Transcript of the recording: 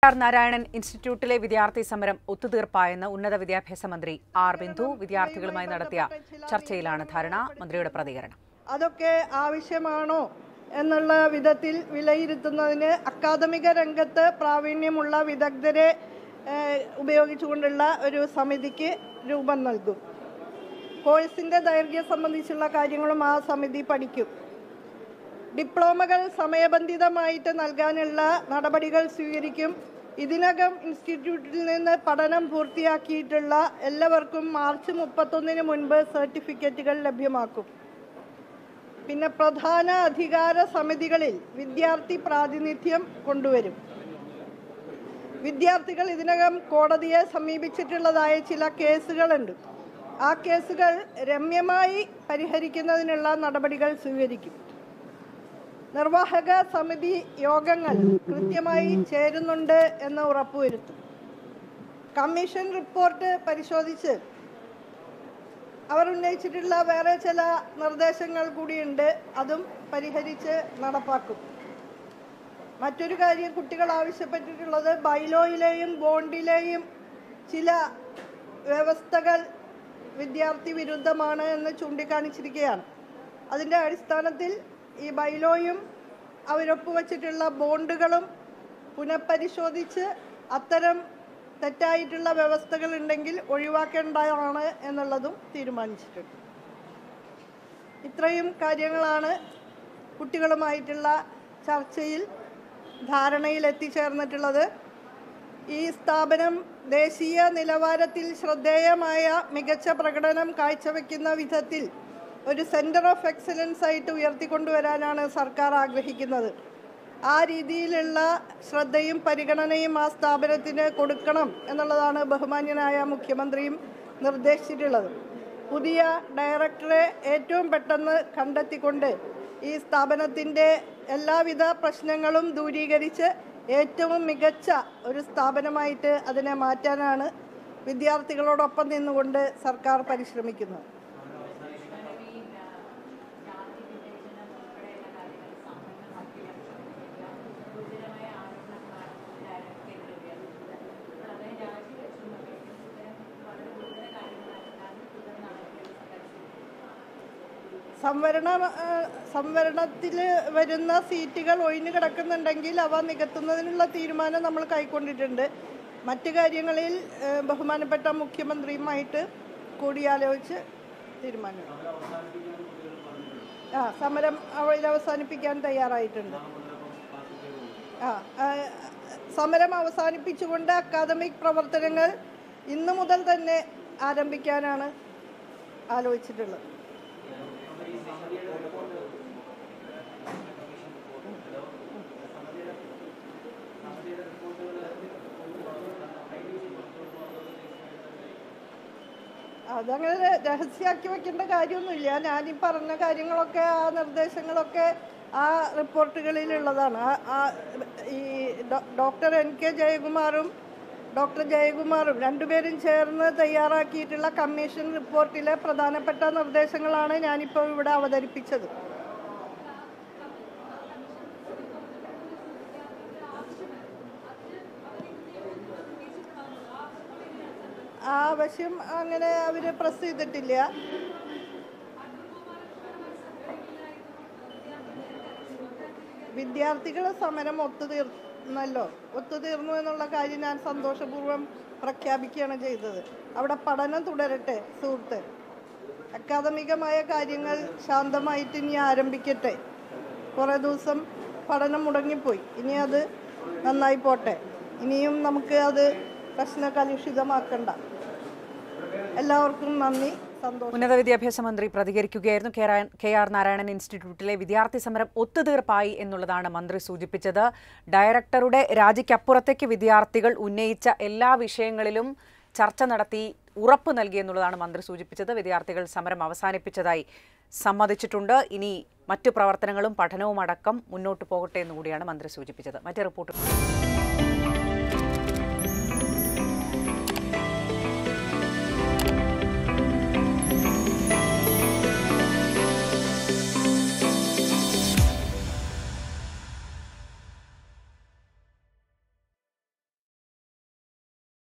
R Narayanan ഇൻസ്റ്റിറ്റ്യൂട്ടിലെ വിദ്യാർത്ഥി സമരം ഒത്തുതീർപ്പായെന്ന് ഉന്നത വിദ്യാഭ്യാസ മന്ത്രി ആർ ബിന്ദു വിദ്യാർത്ഥികളുമായി നടത്തിയ ചർച്ചയിലാണ് ധാരണ മന്ത്രിയുടെ പ്രതികരണം അതൊക്കെ ആവശ്യമാണോ എന്നുള്ള വിധത്തിൽ വിലയിരുത്തുന്നതിന് അക്കാദമിക രംഗത്ത് പ്രാവീണ്യമുള്ള വിദഗ്ധരെ ഏഹ്, ഉപയോഗിച്ചുകൊണ്ടുള്ള ഒരു സമിതിക്ക് രൂപം നൽകും കോഴ്സിൻ്റെ ദൈർഘ്യം സംബന്ധിച്ചുള്ള കാര്യങ്ങളും ആ സമിതി പഠിക്കും ഡിപ്ലോമകൾ സമയബന്ധിതമായിട്ട് നൽകാനുള്ള നടപടികൾ സ്വീകരിക്കും ഇതിനകം ഇൻസ്റ്റിറ്റ്യൂട്ടിൽ നിന്ന് പഠനം പൂർത്തിയാക്കിയിട്ടുള്ള എല്ലാവർക്കും മാർച്ച് മുപ്പത്തൊന്നിന് മുൻപ് സർട്ടിഫിക്കറ്റുകൾ ലഭ്യമാക്കും പിന്നെ പ്രധാന അധികാര സമിതികളിൽ വിദ്യാർത്ഥി പ്രാതിനിധ്യം കൊണ്ടുവരും വിദ്യാർത്ഥികൾ ഇതിനകം കോടതിയെ സമീപിച്ചിട്ടുള്ളതായ ചില കേസുകളുണ്ട് ആ കേസുകൾ രമ്യമായി പരിഹരിക്കുന്നതിനുള്ള നടപടികൾ സ്വീകരിക്കും നിർവാഹക സമിതി യോഗങ്ങൾ കൃത്യമായി ചേരുന്നുണ്ട് എന്ന് ഉറപ്പുവരുത്തും കമ്മീഷൻ റിപ്പോർട്ട് പരിശോധിച്ച് അവർ ഉന്നയിച്ചിട്ടുള്ള വേറെ ചില നിർദ്ദേശങ്ങൾ കൂടിയുണ്ട് അതും പരിഹരിച്ച് നടപ്പാക്കും മറ്റൊരു കാര്യം കുട്ടികൾ ആവശ്യപ്പെട്ടിട്ടുള്ളത് ബൈലോയിലെയും ബോണ്ടിലെയും ചില വ്യവസ്ഥകൾ വിദ്യാർത്ഥി വിരുദ്ധമാണ് എന്ന് ചൂണ്ടിക്കാണിച്ചിരിക്കുകയാണ് അതിൻ്റെ അടിസ്ഥാനത്തിൽ ഈ ബൈലോയും അവരൊപ്പുവച്ചിട്ടുള്ള ബോണ്ടുകളും പുനഃപരിശോധിച്ച് അത്തരം തെറ്റായിട്ടുള്ള വ്യവസ്ഥകൾ ഉണ്ടെങ്കിൽ ഒഴിവാക്കേണ്ടതാണ് എന്നുള്ളതും തീരുമാനിച്ചിട്ടുണ്ട് ഇത്രയും കാര്യങ്ങളാണ് കുട്ടികളുമായിട്ടുള്ള ചർച്ചയിൽ ധാരണയിൽ എത്തിച്ചേർന്നിട്ടുള്ളത് ഈ സ്ഥാപനം ദേശീയ നിലവാരത്തിൽ ശ്രദ്ധേയമായ മികച്ച പ്രകടനം കാഴ്ചവെക്കുന്ന വിധത്തിൽ ഒരു സെൻറ്റർ ഓഫ് എക്സലൻസ് ആയിട്ട് ഉയർത്തിക്കൊണ്ടുവരാനാണ് സർക്കാർ ആഗ്രഹിക്കുന്നത് ആ രീതിയിലുള്ള ശ്രദ്ധയും പരിഗണനയും ആ സ്ഥാപനത്തിന് കൊടുക്കണം എന്നുള്ളതാണ് ബഹുമാന്യനായ മുഖ്യമന്ത്രിയും നിർദ്ദേശിച്ചിട്ടുള്ളത് പുതിയ ഡയറക്ടറെ ഏറ്റവും പെട്ടെന്ന് കണ്ടെത്തിക്കൊണ്ട് ഈ സ്ഥാപനത്തിൻ്റെ എല്ലാവിധ പ്രശ്നങ്ങളും ദൂരീകരിച്ച് ഏറ്റവും മികച്ച ഒരു സ്ഥാപനമായിട്ട് അതിനെ മാറ്റാനാണ് വിദ്യാർത്ഥികളോടൊപ്പം നിന്നുകൊണ്ട് സർക്കാർ പരിശ്രമിക്കുന്നത് സംവരണ ആ, സംവരണത്തിൽ വരുന്ന സീറ്റുകൾ ഒഴിഞ്ഞു കിടക്കുന്നുണ്ടെങ്കിൽ അവ നികത്തുന്നതിനുള്ള തീരുമാനം നമ്മൾ കൈക്കൊണ്ടിട്ടുണ്ട് മറ്റു കാര്യങ്ങളിൽ ആ, ബഹുമാനപ്പെട്ട മുഖ്യമന്ത്രിയുമായിട്ട് കൂടിയാലോചിച്ച് തീരുമാനം ആ സമരം അവയിൽ അവസാനിപ്പിക്കാൻ തയ്യാറായിട്ടുണ്ട് ആ ആ, സമരം അവസാനിപ്പിച്ചുകൊണ്ട് അക്കാദമിക് പ്രവർത്തനങ്ങൾ ഇന്നു മുതൽ തന്നെ ആരംഭിക്കാനാണ് ആലോചിച്ചിട്ടുള്ളത് അതങ്ങനെ രഹസ്യമാക്കി വെക്കേണ്ട കാര്യമൊന്നുമില്ല ഞാൻ ഈ പറഞ്ഞ കാര്യങ്ങളൊക്കെ ആ നിർദ്ദേശങ്ങളൊക്കെ ആ റിപ്പോർട്ടുകളിലുള്ളതാണ് ആ- ആ ഈ ഡോ- ഡോക്ടർ എൻ കെ ജയകുമാറും ഡോക്ടർ ജയകുമാറും രണ്ടുപേരും ചേർന്ന് തയ്യാറാക്കിയിട്ടുള്ള കമ്മീഷൻ റിപ്പോർട്ടിലെ പ്രധാനപ്പെട്ട നിർദ്ദേശങ്ങളാണ് ഞാനിപ്പോൾ ഇവിടെ അവതരിപ്പിച്ചത് ആ ആവശ്യം അങ്ങനെ അവർ പ്രസ് ചെയ്തിട്ടില്ല വിദ്യാർത്ഥികൾ സമരം ഒത്തുതീർന്നല്ലോ ഒത്തുതീർന്നു എന്നുള്ള കാര്യം ഞാൻ സന്തോഷപൂർവ്വം പ്രഖ്യാപിക്കുകയാണ് ചെയ്തത് അവിടെ പഠനം തുടരട്ടെ സുഹൃത്ത് അക്കാദമികമായ കാര്യങ്ങൾ ശാന്തമായിട്ട് ഇനി ആരംഭിക്കട്ടെ കുറേ ദിവസം പഠനം മുടങ്ങിപ്പോയി ഇനി അത് നന്നായി പോട്ടെ ഇനിയും നമുക്ക് അത് പ്രശ്ന കലുഷിതമാക്കണ്ട എല്ലാവർക്കും നന്ദി സന്തോഷം ഉന്നത വിദ്യാഭ്യാസ മന്ത്രി പ്രതികരിക്കുകയായിരുന്നു K R- K R Narayanan ഇൻസ്റ്റിറ്റ്യൂട്ടിലെ വിദ്യാർത്ഥി സമരം ഒത്തുതീർപ്പായി എന്നുള്ളതാണ് മന്ത്രി സൂചിപ്പിച്ചത് ഡയറക്ടറുടെ രാജിക്കപ്പുറത്തേക്ക് വിദ്യാർത്ഥികൾ ഉന്നയിച്ച എല്ലാ വിഷയങ്ങളിലും ചർച്ച നടത്തി ഉറപ്പ് നൽകി എന്നുള്ളതാണ് മന്ത്രി സൂചിപ്പിച്ചത് വിദ്യാർത്ഥികൾ സമരം അവസാനിപ്പിച്ചതായി സമ്മതിച്ചിട്ടുണ്ട് ഇനി മറ്റു പ്രവർത്തനങ്ങളും പഠനവും അടക്കം മുന്നോട്ട് പോകട്ടെ എന്നുകൂടിയാണ് മന്ത്രി സൂചിപ്പിച്ചത് മറ്റു റിപ്പോർട്ട്